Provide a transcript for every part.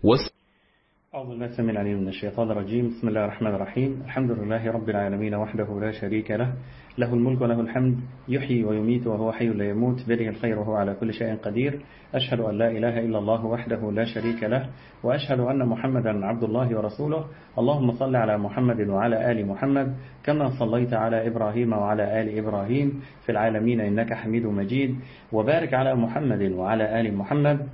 وس... أعوذ بالله السميع العليم من الشيطان الرجيم بسم الله الرحمن الرحيم الحمد لله رب العالمين وحده لا شريك له له الملك وله الحمد يحيي ويميت وهو حي لا يموت بيده الخير وهو على كل شيء قدير أشهد أن لا إله إلا الله وحده لا شريك له وأشهد أن محمدا عبد الله ورسوله اللهم صل على محمد وعلى آل محمد كما صليت على إبراهيم وعلى آل إبراهيم في العالمين إنك حميد مجيد وبارك على محمد وعلى آل محمد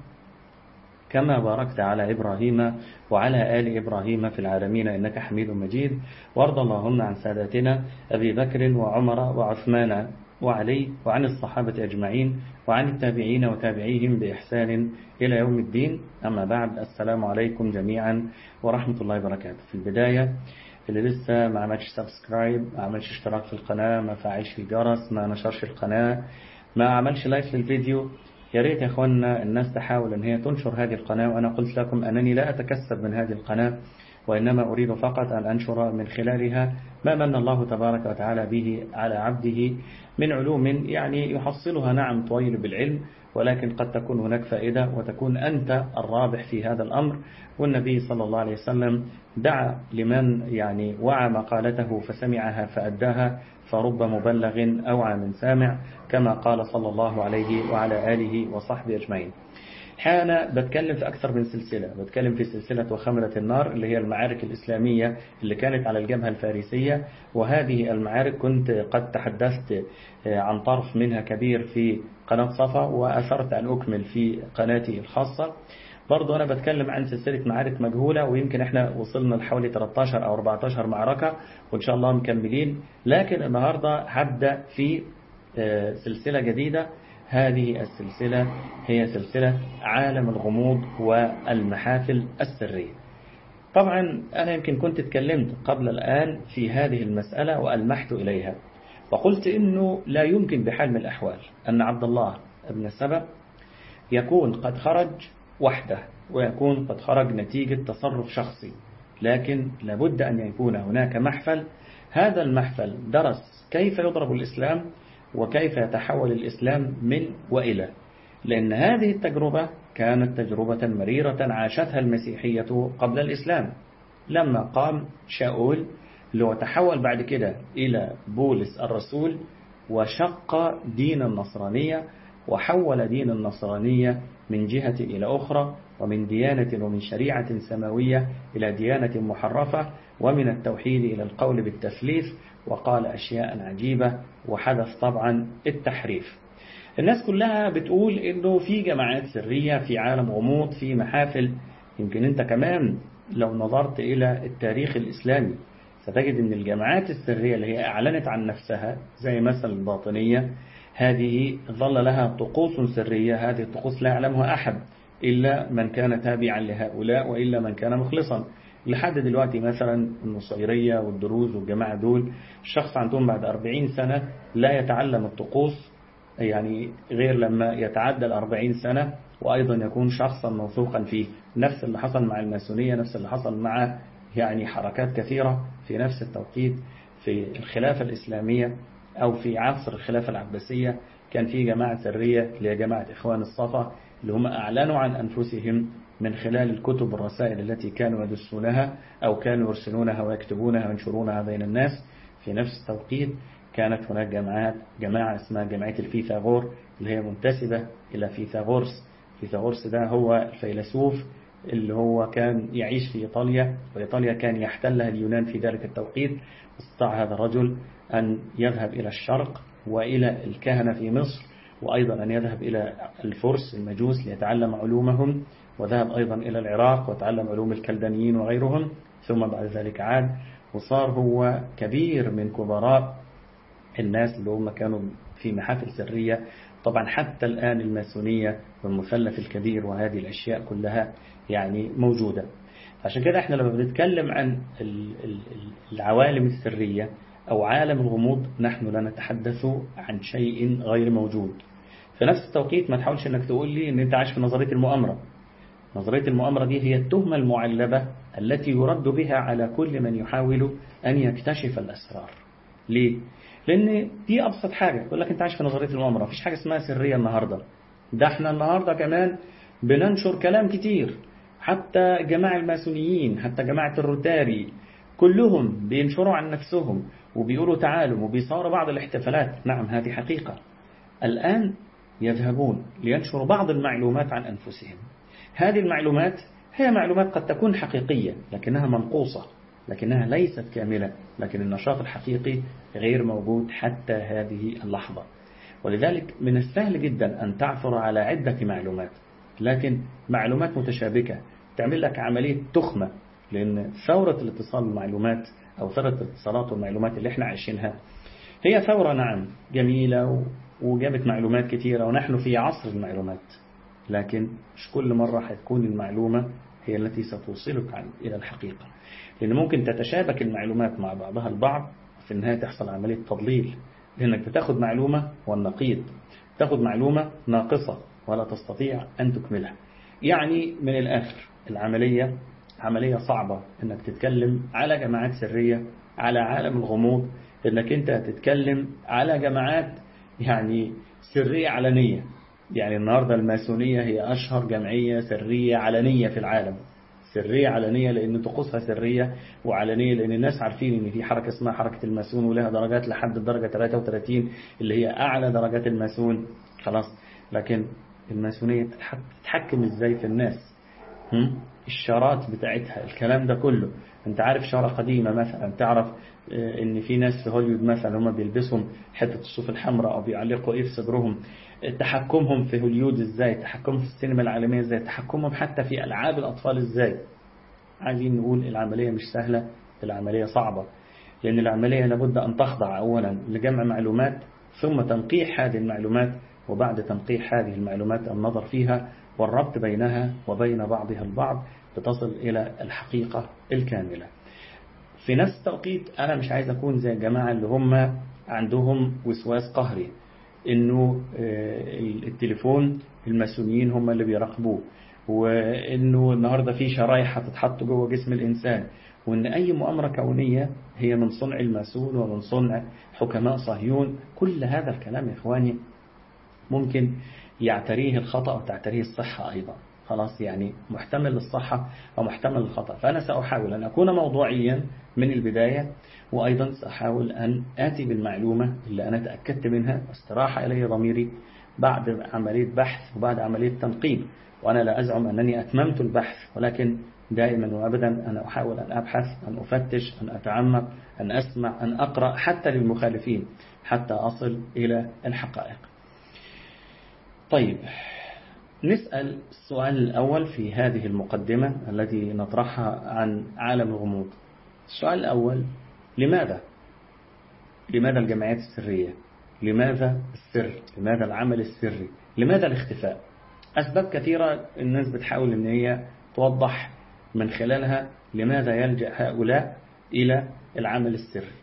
كما باركت على إبراهيم وعلى آل إبراهيم في العالمين إنك حميد مجيد وارض اللهم عن ساداتنا أبي بكر وعمر وعثمان وعلي وعن الصحابة أجمعين وعن التابعين وتابعيهم بإحسان إلى يوم الدين أما بعد السلام عليكم جميعا ورحمة الله وبركاته في البداية اللي لسه ما عملش سبسكرايب ما عملش اشتراك في القناة ما فعلش الجرس ما نشرش القناة ما عملش لايك للفيديو يا ريت يا اخوانا الناس تحاول ان هي تنشر هذه القناة وانا قلت لكم انني لا اتكسب من هذه القناة وانما اريد فقط ان انشر من خلالها ما من الله تبارك وتعالى به على عبده من علوم يعني يحصلها نعم طويل بالعلم ولكن قد تكون هناك فائدة وتكون أنت الرابح في هذا الأمر والنبي صلى الله عليه وسلم دعا لمن يعني وعى مقالته فسمعها فأداها فرب مبلغ أوعى من سامع كما قال صلى الله عليه وعلى آله وصحبه أجمعين حانا بتكلم في أكثر من سلسلة بتكلم في سلسلة وخمرة النار اللي هي المعارك الإسلامية اللي كانت على الجبهة الفارسية وهذه المعارك كنت قد تحدثت عن طرف منها كبير في قناة صفا وأثرت أن أكمل في قناتي الخاصة برضو أنا بتكلم عن سلسلة معارك مجهولة ويمكن احنا وصلنا لحوالي 13 أو 14 معركة وإن شاء الله مكملين لكن النهاردة هبدأ في سلسلة جديدة هذه السلسلة هي سلسلة عالم الغموض والمحافل السرية طبعا أنا يمكن كنت اتكلمت قبل الآن في هذه المسألة وألمحت إليها وقلت إنه لا يمكن بحال من الأحوال أن عبد الله ابن سبأ يكون قد خرج وحده ويكون قد خرج نتيجة تصرف شخصي لكن لابد أن يكون هناك محفل هذا المحفل درس كيف يضرب الإسلام وكيف يتحول الإسلام من وإلى لأن هذه التجربة كانت تجربة مريرة عاشتها المسيحية قبل الإسلام لما قام شاول اللي هو تحول بعد كده إلى بولس الرسول وشق دين النصرانية وحول دين النصرانية من جهة إلى أخرى ومن ديانة ومن شريعة سماوية إلى ديانة محرفة ومن التوحيد إلى القول بالتثليث وقال أشياء عجيبة وحدث طبعا التحريف الناس كلها بتقول إنه في جماعات سرية في عالم غموض في محافل يمكن أنت كمان لو نظرت إلى التاريخ الإسلامي ستجد أن الجماعات السرية اللي هي أعلنت عن نفسها زي مثلا الباطنية هذه ظل لها طقوس سرية هذه الطقوس لا يعلمها أحد إلا من كان تابعا لهؤلاء وإلا من كان مخلصا لحد دلوقتي مثلا النصيرية والدروز والجماعة دول الشخص عندهم بعد 40 سنة لا يتعلم الطقوس يعني غير لما يتعدى ال 40 سنة وأيضا يكون شخصا موثوقا فيه نفس اللي حصل مع الماسونية نفس اللي حصل مع يعني حركات كثيرة في نفس التوقيت في الخلافة الإسلامية أو في عصر الخلافة العباسية كان في جماعة سرية اللي هي جماعة إخوان الصفا اللي هم أعلنوا عن أنفسهم من خلال الكتب الرسائل التي كانوا يدسونها أو كانوا يرسلونها ويكتبونها وينشرونها بين الناس في نفس التوقيت كانت هناك جماعات جماعة اسمها جماعة الفيثاغور اللي هي منتسبة إلى فيثاغورس فيثاغورس ده هو الفيلسوف اللي هو كان يعيش في إيطاليا وإيطاليا كان يحتلها اليونان في ذلك التوقيت استطاع هذا الرجل أن يذهب إلى الشرق وإلى الكهنة في مصر وأيضا أن يذهب إلى الفرس المجوس ليتعلم علومهم وذهب أيضا إلى العراق وتعلم علوم الكلدانيين وغيرهم ثم بعد ذلك عاد وصار هو كبير من كبراء الناس اللي هم كانوا في محافل سرية طبعا حتى الآن الماسونية والمثلث الكبير وهذه الأشياء كلها يعني موجودة عشان كده احنا لما بنتكلم عن العوالم السرية أو عالم الغموض نحن لا نتحدث عن شيء غير موجود في نفس التوقيت ما تحاولش انك تقول لي ان انت عايش في نظرية المؤامرة نظرية المؤامرة دي هي التهمة المعلبة التي يرد بها على كل من يحاول أن يكتشف الأسرار ليه؟ لأن دي أبسط حاجة يقول لك أنت عايش في نظرية المؤامرة مفيش حاجة اسمها سرية النهاردة ده احنا النهاردة كمان بننشر كلام كتير حتى جماعة الماسونيين حتى جماعة الروتاري كلهم بينشروا عن نفسهم وبيقولوا تعالوا وبيصوروا بعض الاحتفالات نعم هذه حقيقة الآن يذهبون لينشروا بعض المعلومات عن أنفسهم هذه المعلومات هي معلومات قد تكون حقيقية لكنها منقوصة لكنها ليست كاملة لكن النشاط الحقيقي غير موجود حتى هذه اللحظة ولذلك من السهل جدا أن تعثر على عدة معلومات لكن معلومات متشابكة تعمل لك عملية تخمة لأن ثورة الاتصال بالمعلومات أو ثورة الاتصالات والمعلومات اللي احنا عايشينها هي ثورة نعم جميلة وجابت معلومات كثيرة ونحن في عصر المعلومات لكن مش كل مرة هتكون المعلومة هي التي ستوصلك إلى الحقيقة لأن ممكن تتشابك المعلومات مع بعضها البعض في النهاية تحصل عملية تضليل لأنك بتاخد معلومة والنقيض تاخد معلومة ناقصة ولا تستطيع أن تكملها يعني من الآخر العملية عملية صعبة انك تتكلم على جماعات سرية على عالم الغموض انك انت تتكلم على جماعات يعني سرية علنية يعني النهاردة الماسونية هي أشهر جمعية سرية علنية في العالم سرية علنية لأن طقوسها سرية وعلنية لأن الناس عارفين إن في حركة اسمها حركة الماسون ولها درجات لحد الدرجة 33 اللي هي أعلى درجات الماسون خلاص لكن الماسونية تتحكم إزاي في الناس الشارات بتاعتها الكلام ده كله انت عارف شارة قديمة مثلا تعرف آه، ان في ناس في هوليوود مثلا هم بيلبسوا حتة الصوف الحمراء او بيعلقوا ايه في صدرهم تحكمهم في هوليوود ازاي تحكمهم في السينما العالمية ازاي تحكمهم حتى في العاب الاطفال ازاي عايزين نقول العملية مش سهلة العملية صعبة لأن العملية لابد أن تخضع أولا لجمع معلومات ثم تنقيح هذه المعلومات وبعد تنقيح هذه المعلومات النظر فيها والربط بينها وبين بعضها البعض لتصل إلى الحقيقة الكاملة في نفس التوقيت أنا مش عايز أكون زي الجماعة اللي هم عندهم وسواس قهري إنه آه، التليفون الماسونيين هم اللي بيراقبوه وإنه النهاردة في شرايح هتتحط جوه جسم الإنسان وإن أي مؤامرة كونية هي من صنع الماسون ومن صنع حكماء صهيون كل هذا الكلام يا إخواني ممكن يعتريه الخطأ وتعتريه الصحة أيضا خلاص يعني محتمل للصحة أو محتمل للخطأ فأنا سأحاول أن أكون موضوعيا من البداية وأيضا سأحاول أن آتي بالمعلومة اللي أنا تأكدت منها واستراح إلي ضميري بعد عملية بحث وبعد عملية تنقيب وأنا لا أزعم أنني أتممت البحث ولكن دائما وأبدا أنا أحاول أن أبحث أن أفتش أن أتعمق أن أسمع أن أقرأ حتى للمخالفين حتى أصل إلى الحقائق طيب نسأل السؤال الأول في هذه المقدمة التي نطرحها عن عالم الغموض السؤال الأول لماذا؟ لماذا الجمعيات السرية؟ لماذا السر؟ لماذا العمل السري؟ لماذا الاختفاء؟ أسباب كثيرة الناس بتحاول أن هي توضح من خلالها لماذا يلجأ هؤلاء إلى العمل السري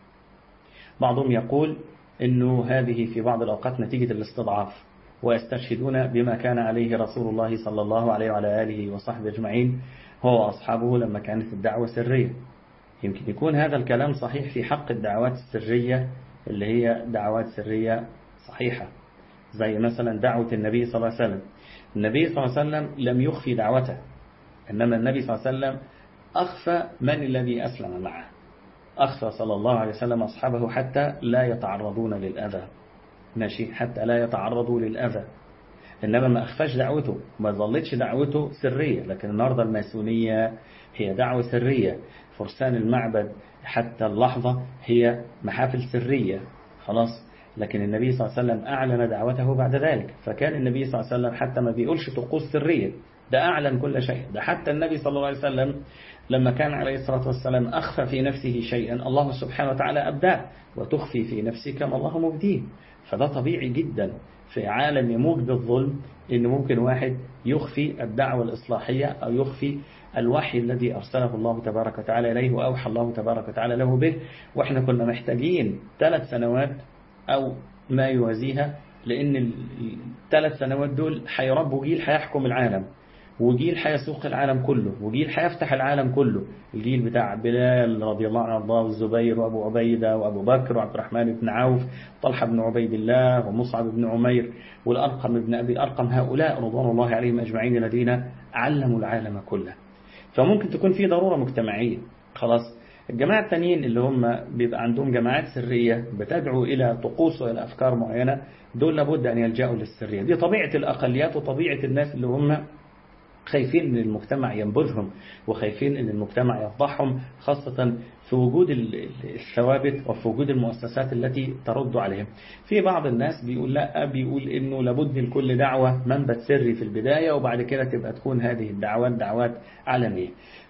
بعضهم يقول أنه هذه في بعض الأوقات نتيجة الاستضعاف ويستشهدون بما كان عليه رسول الله صلى الله عليه وعلى آله وصحبه أجمعين هو وأصحابه لما كانت الدعوة سرية يمكن يكون هذا الكلام صحيح في حق الدعوات السرية اللي هي دعوات سرية صحيحة زي مثلا دعوة النبي صلى الله عليه وسلم النبي صلى الله عليه وسلم لم يخفي دعوته إنما النبي صلى الله عليه وسلم أخفى من الذي أسلم معه أخفى صلى الله عليه وسلم أصحابه حتى لا يتعرضون للأذى ماشي حتى لا يتعرضوا للأذى إنما ما أخفاش دعوته ما ظلتش دعوته سرية لكن النهاردة الماسونية هي دعوة سرية فرسان المعبد حتى اللحظة هي محافل سرية خلاص لكن النبي صلى الله عليه وسلم أعلن دعوته بعد ذلك فكان النبي صلى الله عليه وسلم حتى ما بيقولش طقوس سرية ده أعلن كل شيء ده حتى النبي صلى الله عليه وسلم لما كان عليه الصلاة والسلام أخفى في نفسه شيئا الله سبحانه وتعالى أبداه وتخفي في نفسك ما الله مبديه فده طبيعي جدا في عالم يموج بالظلم إن ممكن واحد يخفي الدعوة الإصلاحية أو يخفي الوحي الذي أرسله الله تبارك وتعالى إليه وأوحى الله تبارك وتعالى له به وإحنا كنا محتاجين ثلاث سنوات أو ما يوازيها لأن الثلاث سنوات دول هيربوا جيل هيحكم العالم وجيل هيسوق العالم كله وجيل هيفتح العالم كله الجيل بتاع بلال رضي الله عنه وارضاه والزبير وابو عبيده وابو بكر وعبد الرحمن بن عوف طلحه بن عبيد الله ومصعب بن عمير والارقم بن ابي الارقم هؤلاء رضوان الله عليهم اجمعين الذين علموا العالم كله فممكن تكون في ضروره مجتمعيه خلاص الجماعة التانيين اللي هم بيبقى عندهم جماعات سرية بتدعو إلى طقوس وإلى أفكار معينة دول لابد أن يلجأوا للسرية دي طبيعة الأقليات وطبيعة الناس اللي هم خايفين ان المجتمع ينبذهم وخايفين ان المجتمع يفضحهم خاصة في وجود الثوابت وفي وجود المؤسسات التي ترد عليهم في بعض الناس بيقول لا بيقول انه لابد لكل دعوة منبت سري في البداية وبعد كده تبقى تكون هذه الدعوات دعوات عالمية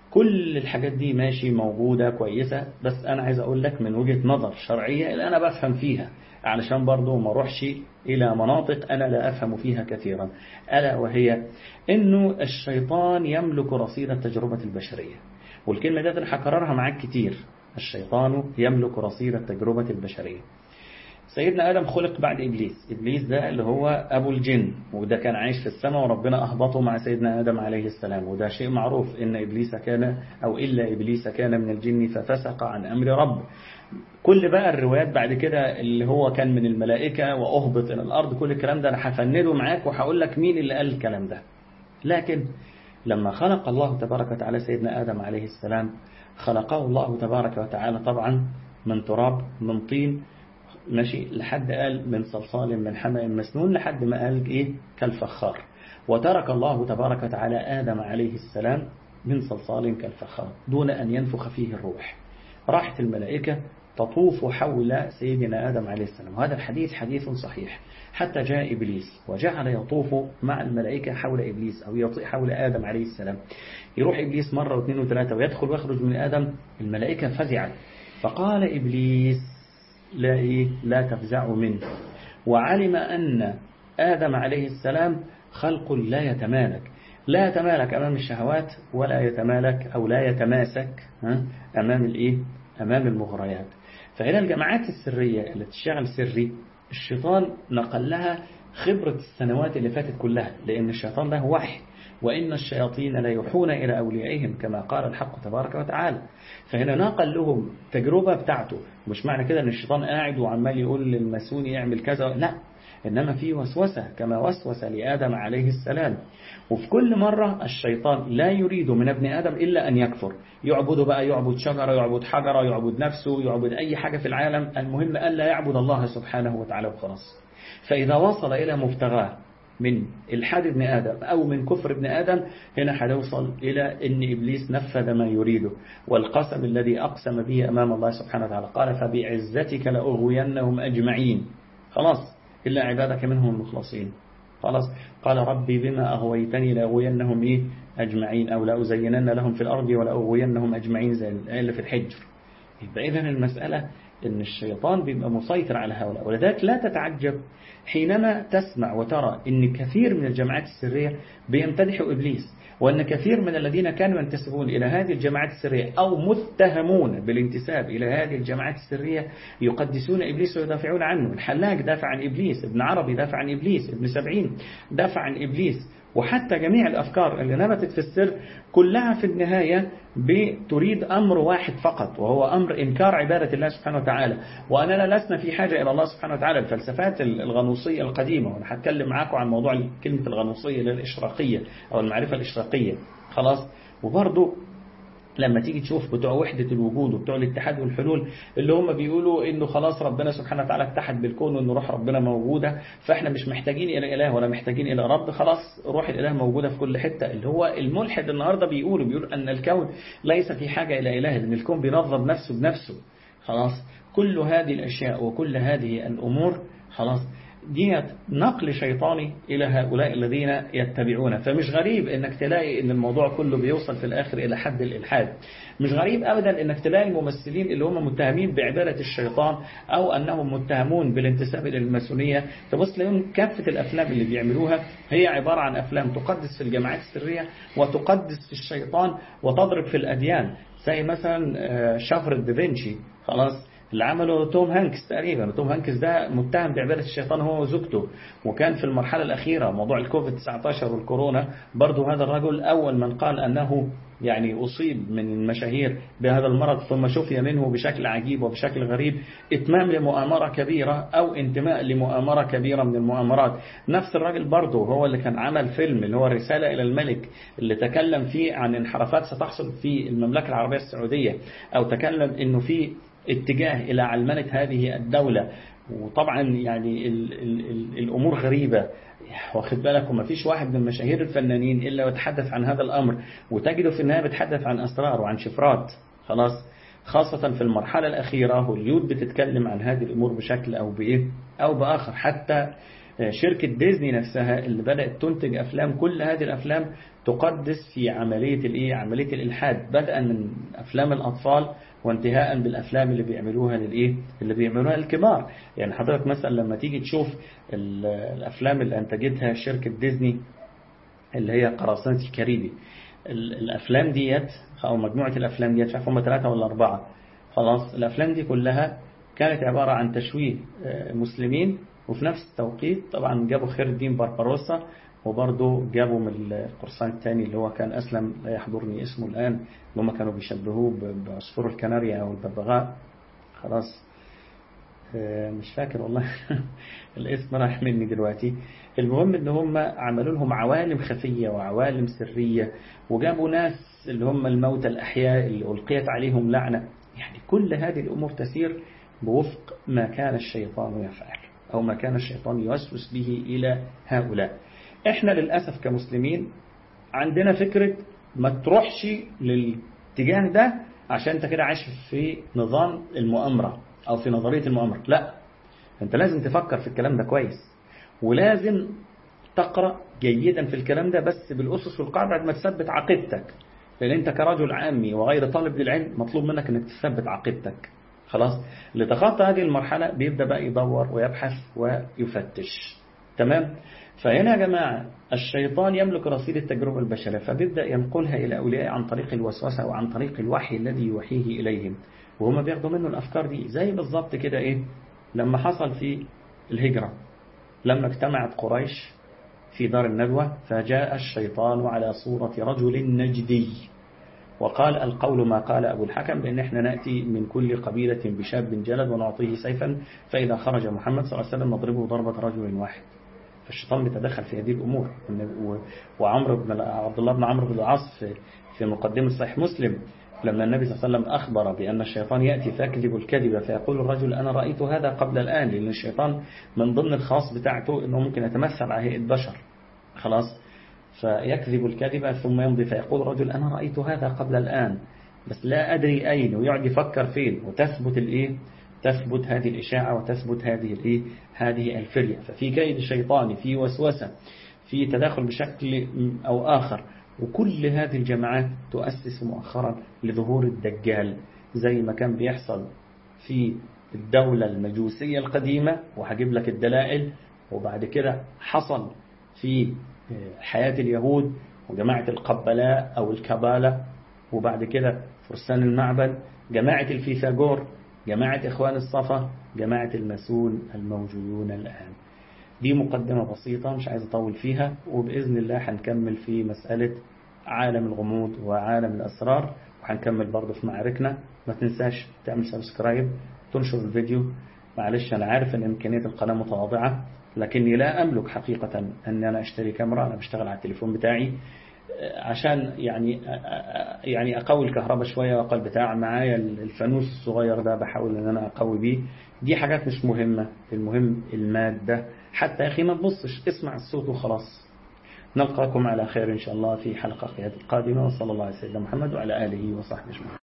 كل الحاجات دي ماشي موجودة كويسة بس أنا عايز أقول لك من وجهة نظر شرعية اللي أنا بفهم فيها علشان برضو ما اروحش إلى مناطق أنا لا أفهم فيها كثيرا ألا وهي أنه الشيطان يملك رصيد التجربة البشرية والكلمة دي أنا هكررها معاك كتير الشيطان يملك رصيد التجربة البشرية سيدنا آدم خلق بعد إبليس إبليس ده اللي هو أبو الجن وده كان عايش في السماء وربنا أهبطه مع سيدنا آدم عليه السلام وده شيء معروف إن إبليس كان أو إلا إبليس كان من الجن ففسق عن أمر رب كل بقى الروايات بعد كده اللي هو كان من الملائكة وأهبط إلى الأرض كل الكلام ده أنا هفنده معاك وهقول لك مين اللي قال الكلام ده لكن لما خلق الله تبارك وتعالى سيدنا آدم عليه السلام خلقه الله تبارك وتعالى طبعا من تراب من طين ماشي لحد قال من صلصال من حمأ مسنون لحد ما قال إيه كالفخار وترك الله تبارك وتعالى آدم عليه السلام من صلصال كالفخار دون أن ينفخ فيه الروح راحت الملائكة تطوف حول سيدنا آدم عليه السلام وهذا الحديث حديث صحيح حتى جاء إبليس وجعل يطوف مع الملائكة حول إبليس أو يطيء حول آدم عليه السلام يروح إبليس مرة واثنين وثلاثة ويدخل ويخرج من آدم الملائكة فزعت فقال إبليس لا إيه لا تفزعوا منه وعلم أن آدم عليه السلام خلق لا يتمالك لا يتمالك أمام الشهوات ولا يتمالك أو لا يتماسك أمام الإيه أمام المغريات فهنا الجماعات السرية اللي تشتغل سري الشيطان نقل لها خبرة السنوات اللي فاتت كلها لأن الشيطان له وحي وإن الشياطين لا يوحون إلى أوليائهم كما قال الحق تبارك وتعالى فهنا نقل لهم تجربة بتاعته مش معنى كده أن الشيطان قاعد وعمال يقول للمسون يعمل كذا لا إنما في وسوسة كما وسوس لآدم عليه السلام وفي كل مرة الشيطان لا يريد من ابن آدم إلا أن يكفر يعبد بقى يعبد شجرة يعبد حجرة يعبد نفسه يعبد أي حاجة في العالم المهم ألا يعبد الله سبحانه وتعالى وخلاص فإذا وصل إلى مبتغاه من الحاد ابن آدم أو من كفر ابن آدم هنا هنوصل إلى أن إبليس نفذ ما يريده والقسم الذي أقسم به أمام الله سبحانه وتعالى قال فبعزتك لأغوينهم أجمعين خلاص إلا عبادك منهم المخلصين خلاص قال ربي بما أغويتني لأغوينهم إيه أجمعين أو لأزينن لهم في الأرض ولأغوينهم أجمعين زي الآية في الحجر يبقى إذن المسألة إن الشيطان بيبقى مسيطر على هؤلاء ولذلك لا تتعجب حينما تسمع وترى إن كثير من الجماعات السرية بيمتدحوا إبليس وأن كثير من الذين كانوا ينتسبون إلى هذه الجماعات السرية أو متهمون بالانتساب إلى هذه الجماعات السرية يقدسون إبليس ويدافعون عنه الحلاج دافع عن إبليس ابن عربي دافع عن إبليس ابن سبعين دافع عن إبليس وحتى جميع الأفكار اللي نبتت في السر كلها في النهاية بتريد أمر واحد فقط وهو أمر إنكار عبادة الله سبحانه وتعالى وأننا لسنا في حاجة إلى الله سبحانه وتعالى الفلسفات الغنوصية القديمة وأنا هتكلم معاكم عن موضوع كلمة الغنوصية للإشراقية أو المعرفة الإشراقية خلاص وبرضه لما تيجي تشوف بتوع وحدة الوجود وبتوع الاتحاد والحلول اللي هم بيقولوا انه خلاص ربنا سبحانه وتعالى اتحد بالكون وان روح ربنا موجودة فاحنا مش محتاجين الى اله ولا محتاجين الى رب خلاص روح الاله موجودة في كل حتة اللي هو الملحد النهاردة بيقول بيقول ان الكون ليس في حاجة الى اله لان الكون بينظم نفسه بنفسه خلاص كل هذه الاشياء وكل هذه الامور خلاص ديت نقل شيطاني إلى هؤلاء الذين يتبعون فمش غريب انك تلاقي ان الموضوع كله بيوصل في الآخر إلى حد الإلحاد مش غريب أبدا انك تلاقي الممثلين اللي هم متهمين بعبادة الشيطان أو أنهم متهمون بالانتساب إلى الماسونية تبص لهم كافة الأفلام اللي بيعملوها هي عبارة عن أفلام تقدس في الجماعات السرية وتقدس في الشيطان وتضرب في الأديان زي مثلا شفرة دافنشي خلاص اللي عمله توم هانكس تقريبا توم هانكس ده متهم بعبادة الشيطان هو وزوجته وكان في المرحلة الأخيرة موضوع الكوفيد 19 والكورونا برضه هذا الرجل أول من قال أنه يعني أصيب من المشاهير بهذا المرض ثم شفي منه بشكل عجيب وبشكل غريب إتمام لمؤامرة كبيرة أو انتماء لمؤامرة كبيرة من المؤامرات نفس الراجل برضه هو اللي كان عمل فيلم اللي هو رسالة إلى الملك اللي تكلم فيه عن انحرافات ستحصل في المملكة العربية السعودية أو تكلم أنه في اتجاه إلى علمنة هذه الدولة وطبعا يعني ال ال ال الأمور غريبة واخد بالك وما فيش واحد من مشاهير الفنانين إلا ويتحدث عن هذا الأمر وتجده في النهاية بيتحدث عن أسرار وعن شفرات خلاص خاصة في المرحلة الأخيرة هوليود بتتكلم عن هذه الأمور بشكل أو بإيه أو بآخر حتى شركة ديزني نفسها اللي بدأت تنتج أفلام كل هذه الأفلام تقدس في عملية الإيه عملية الإلحاد بدءا من أفلام الأطفال وانتهاء بالأفلام اللي بيعملوها للإيه اللي بيعملوها الكبار يعني حضرتك مثلا لما تيجي تشوف الأفلام اللي أنتجتها شركة ديزني اللي هي قراصنة الكاريبي الأفلام ديت أو مجموعة الأفلام ديت مش عارف هم ثلاثة ولا أربعة خلاص الأفلام دي كلها كانت عبارة عن تشويه مسلمين وفي نفس التوقيت طبعا جابوا خير الدين بارباروسا وبرضه جابوا من القرصان الثاني اللي هو كان أسلم لا يحضرني اسمه الآن اللي هم كانوا بيشبهوه بعصفور الكناريا أو الببغاء خلاص مش فاكر والله الاسم راح مني دلوقتي المهم ان هم عملوا لهم عوالم خفية وعوالم سرية وجابوا ناس اللي هم الموتى الأحياء اللي ألقيت عليهم لعنة يعني كل هذه الأمور تسير بوفق ما كان الشيطان يفعل أو ما كان الشيطان يوسوس به إلى هؤلاء احنا للأسف كمسلمين عندنا فكرة ما تروحش للاتجاه ده عشان انت كده عايش في نظام المؤامرة او في نظرية المؤامرة لا انت لازم تفكر في الكلام ده كويس ولازم تقرأ جيدا في الكلام ده بس بالأسس والقاعدة بعد ما تثبت عقيدتك لأن أنت كرجل عامي وغير طالب للعلم مطلوب منك أنك تثبت عقيدتك خلاص لتخطى هذه المرحلة بيبدأ بقى يدور ويبحث ويفتش تمام فهنا يا جماعة الشيطان يملك رصيد التجربة البشرية فبيبدأ ينقلها إلى أولياء عن طريق الوسوسة وعن طريق الوحي الذي يوحيه إليهم وهم بياخدوا منه الأفكار دي زي بالظبط كده إيه لما حصل في الهجرة لما اجتمعت قريش في دار الندوة فجاء الشيطان على صورة رجل نجدي وقال القول ما قال أبو الحكم بأن احنا نأتي من كل قبيلة بشاب جلد ونعطيه سيفا فإذا خرج محمد صلى الله عليه وسلم نضربه ضربة رجل واحد فالشيطان بيتدخل في هذه الأمور وعمرو بن عبد الله بن عمرو بن العاص في, في مقدمة صحيح مسلم لما النبي صلى الله عليه وسلم أخبر بأن الشيطان يأتي فيكذب الكذب فيقول الرجل أنا رأيت هذا قبل الآن لأن الشيطان من ضمن الخاص بتاعته أنه ممكن يتمثل على هيئة بشر خلاص فيكذب الكذب ثم يمضي فيقول الرجل أنا رأيت هذا قبل الآن بس لا أدري أين ويقعد يفكر فين وتثبت الإيه تثبت هذه الإشاعة وتثبت هذه الإيه هذه الفرية ففي كيد الشيطان في وسوسة في تداخل بشكل أو آخر وكل هذه الجماعات تؤسس مؤخرا لظهور الدجال زي ما كان بيحصل في الدولة المجوسية القديمة وهجيب لك الدلائل وبعد كده حصل في حياة اليهود وجماعة القبلاء أو الكبالة وبعد كده فرسان المعبد جماعة الفيثاغور جماعة إخوان الصفا جماعة المسون الموجودون الآن دي مقدمة بسيطة مش عايز أطول فيها وبإذن الله هنكمل في مسألة عالم الغموض وعالم الأسرار وهنكمل برضه في معاركنا ما تنساش تعمل سبسكرايب تنشر الفيديو معلش أنا عارف أن إمكانية القناة متواضعة لكني لا أملك حقيقة أن أنا أشتري كاميرا أنا بشتغل على التليفون بتاعي عشان يعني يعني أقوي الكهرباء شوية وأقل بتاع معايا الفانوس الصغير ده بحاول أن أنا أقوي بيه دي حاجات مش مهمة المهم المادة حتى يا أخي ما تبصش اسمع الصوت وخلاص نلقاكم على خير إن شاء الله في حلقة قيادة القادمة وصلى الله على سيدنا محمد وعلى آله وصحبه أجمعين